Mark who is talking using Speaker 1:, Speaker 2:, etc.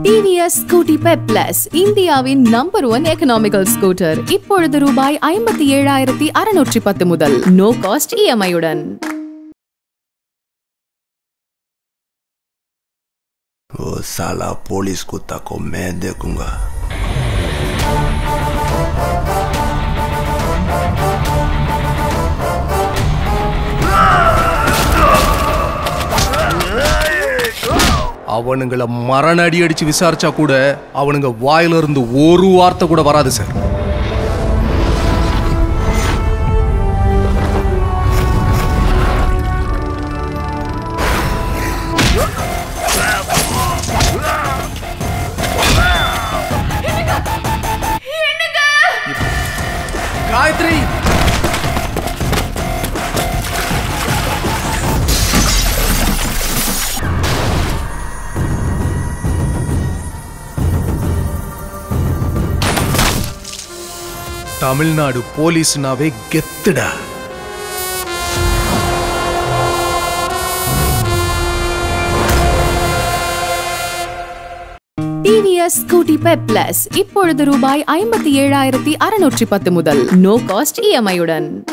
Speaker 1: TVS Scooty Pep Plus இந்தியாவின் number one economical scooter இப்பொழுது ரூபாய் ஐம்பத்தி ஏழாயிரத்தி அறுநூற்றி பத்து முதல் நோ காஸ்ட் இஎம்ஐயுடன்
Speaker 2: वो साला पुलिस कुत्ता को मैं देखूंगा
Speaker 3: அவனுங்கள மரண அடி அடிச்சு விசாரிச்சா கூட அவனுங்க வாயில இருந்து ஒரு வார்த்தை கூட வராது சார் காயத்ரி தமிழ்நாடு போலீஸ்னாவே கெத்துடா
Speaker 1: டிவிஎஸ் ஸ்கூட்டி பெப் பிளஸ் இப்பொழுது ரூபாய் ஐம்பத்தி ஏழாயிரத்தி அறுநூற்றி பத்து முதல் நோ காஸ்ட் இஎம்ஐயுடன்